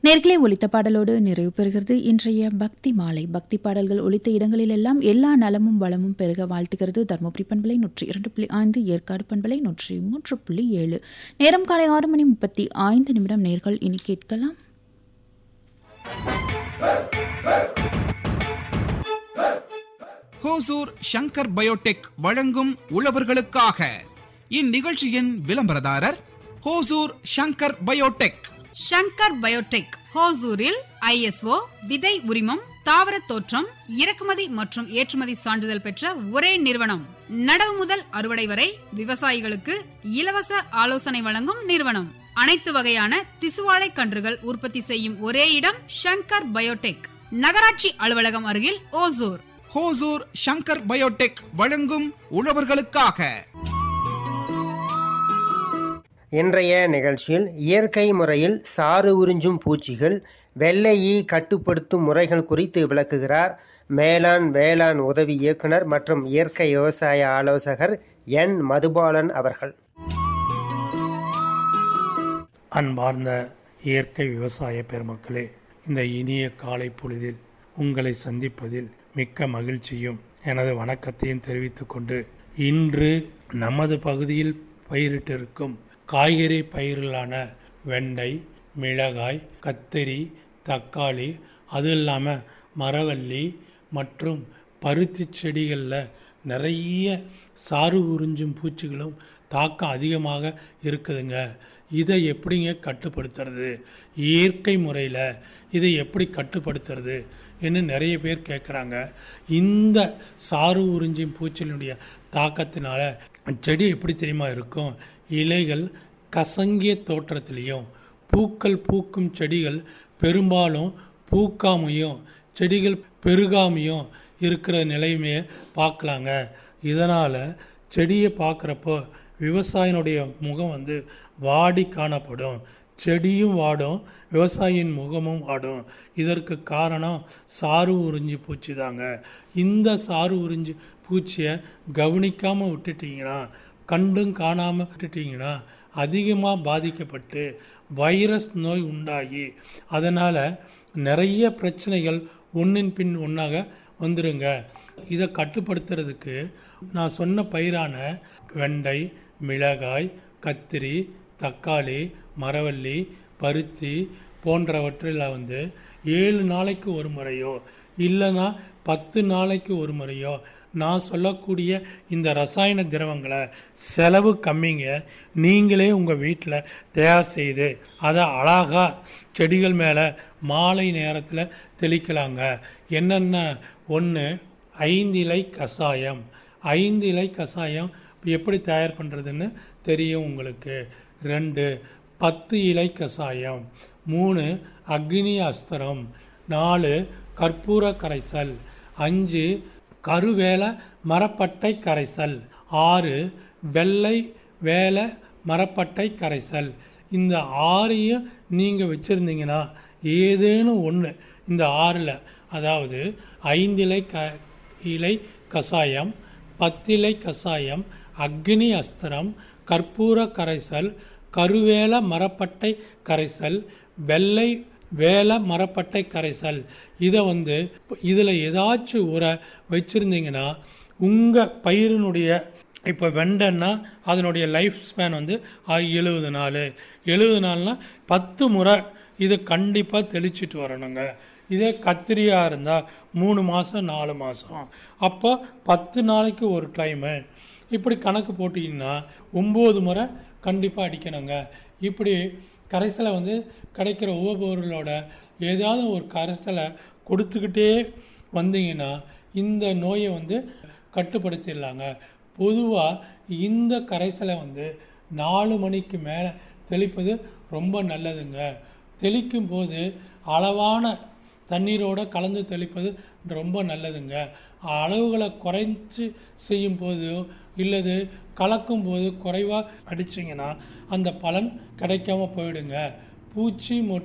நேர்களே ஒலித்த பாடலோடு நிறைவு பெறுகிறது இன்றைய பக்தி மாலை பக்தி பாடல்கள் ஒலித்த இடங்களிலெல்லாம் எல்லா நலமும் வளமும் பெருக வாழ்த்துகிறது தருமபுரி பண்பலை நூற்றி இரண்டு புள்ளி ஐந்து ஏற்காடு பண்பலை நூற்றி மூன்று புள்ளி ஏழு நேரம் காலை ஆறு மணி முப்பத்தி ஐந்து நிமிடம் நேர்கள் இனி கேட்கலாம் ஹோசூர் ஷங்கர் பயோடெக் வழங்கும் உழவர்களுக்காக இந்நிகழ்ச்சியின் விளம்பரதாரர் ஹோசூர் ஷங்கர் பயோடெக் ஷங்கர் பயோடெக் ஹோசூரில் ஐஎஸ்ஓ விதை உரிமம் தாவர தோற்றம் இறக்குமதி மற்றும் ஏற்றுமதி சான்றிதழ் பெற்ற ஒரே நிறுவனம் நடவு முதல் அறுவடை வரை விவசாயிகளுக்கு இலவச ஆலோசனை வழங்கும் நிறுவனம் அனைத்து வகையான திசுவாழை கன்றுகள் உற்பத்தி செய்யும் ஒரே இடம் ஷங்கர் பயோடெக் நகராட்சி அலுவலகம் அருகில் ஓசூர் ஹோசூர் ஷங்கர் பயோடெக் வழங்கும் உழவர்களுக்காக இன்றைய நிகழ்ச்சியில் இயற்கை முறையில் சாறு உறிஞ்சும் பூச்சிகள் வெள்ளை ஈ கட்டுப்படுத்தும் முறைகள் குறித்து விளக்குகிறார் மேலாண் வேளாண் உதவி இயக்குனர் மற்றும் இயற்கை விவசாய ஆலோசகர் என் மதுபாலன் அவர்கள் அன்பார்ந்த இயற்கை விவசாய பெருமக்களே இந்த இனிய காலை பொழுதில் உங்களை சந்திப்பதில் மிக்க மகிழ்ச்சியும் எனது வணக்கத்தையும் தெரிவித்துக் கொண்டு இன்று நமது பகுதியில் பயிரிட்டிருக்கும் காய்கறி பயிர்களான வெண்டை மிளகாய் கத்திரி தக்காளி அது இல்லாமல் மரவள்ளி மற்றும் பருத்தி செடிகளில் நிறைய சாறு உறிஞ்சும் பூச்சிகளும் தாக்கம் அதிகமாக இருக்குதுங்க இதை எப்படிங்க கட்டுப்படுத்துறது இயற்கை முறையில் இதை எப்படி கட்டுப்படுத்துறது என்று நிறைய பேர் கேட்குறாங்க இந்த சாறு உறிஞ்சும் பூச்சிகளுடைய தாக்கத்தினால செடி எப்படி தெரியுமா இருக்கும் இலைகள் கசங்கிய தோற்றத்திலையும் பூக்கள் பூக்கும் செடிகள் பெரும்பாலும் பூக்காமையும் செடிகள் பெருகாமையும் இருக்கிற நிலைமையை பார்க்கலாங்க இதனால் செடியை பார்க்குறப்போ விவசாயினுடைய முகம் வந்து வாடி காணப்படும் செடியும் வாடும் விவசாயியின் முகமும் வாடும் இதற்கு காரணம் சாறு உறிஞ்சி பூச்சி தாங்க இந்த சாறு உறிஞ்சி பூச்சியை கவனிக்காமல் விட்டுட்டீங்கன்னா கண்டும் காணாமல் விட்டுட்டீங்கன்னா அதிகமாக பாதிக்கப்பட்டு வைரஸ் நோய் உண்டாகி அதனால் நிறைய பிரச்சனைகள் ஒன்றின் பின் ஒன்றாக வந்துடுங்க இதை கட்டுப்படுத்துறதுக்கு நான் சொன்ன பயிரான வெண்டை மிளகாய் கத்திரி தக்காளி மரவள்ளி பருத்தி போன்றவற்றில் வந்து ஏழு நாளைக்கு ஒரு முறையோ இல்லைன்னா பத்து நாளைக்கு ஒரு முறையோ நான் சொல்லக்கூடிய இந்த ரசாயன திரவங்களை செலவு கம்மிங்க நீங்களே உங்கள் வீட்டில் தயார் செய்து அதை அழகாக செடிகள் மேலே மாலை நேரத்தில் தெளிக்கலாங்க என்னென்ன ஒன்று ஐந்து இலை கஷாயம் ஐந்து இலை கஷாயம் எப்படி தயார் பண்ணுறதுன்னு தெரியும் உங்களுக்கு ரெண்டு பத்து இலை கஷாயம் மூணு அக்னி அஸ்திரம் நாலு கற்பூர கரைசல் அஞ்சு கருவேல மரப்பட்டை கரைசல் ஆறு வெள்ளை வேலை மரப்பட்டை கரைசல் இந்த ஆறையும் நீங்கள் வச்சுருந்தீங்கன்னா ஏதேனும் ஒன்று இந்த ஆறில் அதாவது ஐந்திலை க இலை கஷாயம் பத்திலை கஷாயம் அக்னி அஸ்திரம் கற்பூர கரைசல் கருவேல மரப்பட்டை கரைசல் வெள்ளை வேல மரப்பட்டை கரைசல் இதை வந்து இதில் ஏதாச்சும் உரை வச்சுருந்தீங்கன்னா உங்கள் பயிரினுடைய இப்போ வெண்டைன்னா அதனுடைய லைஃப் ஸ்பேன் வந்து எழுபது நாள் எழுபது நாள்னால் பத்து முறை இதை கண்டிப்பாக தெளிச்சிட்டு வரணுங்க இதே கத்திரியாக இருந்தால் மூணு மாதம் நாலு மாதம் அப்போ பத்து நாளைக்கு ஒரு டைமு இப்படி கணக்கு போட்டிங்கன்னா ஒம்பது முறை கண்டிப்பாக அடிக்கணுங்க இப்படி கரைசலை வந்து கிடைக்கிற உபபொருளோட ஏதாவது ஒரு கரைசலை கொடுத்துக்கிட்டே வந்தீங்கன்னா இந்த நோயை வந்து கட்டுப்படுத்திடலாங்க பொதுவாக இந்த கரைசலை வந்து நாலு மணிக்கு மேலே தெளிப்பது ரொம்ப நல்லதுங்க தெளிக்கும் போது அளவான தண்ணீரோடு கலந்து தெளிப்பது ரொம்ப நல்லதுங்க அளவுகளை குறைச்சி செய்யும் போதோ இல்லது கலக்கும் போது குறைவாக அடிச்சிங்கன்னா அந்த பலன் கிடைக்காம போயிடுங்க பூச்சி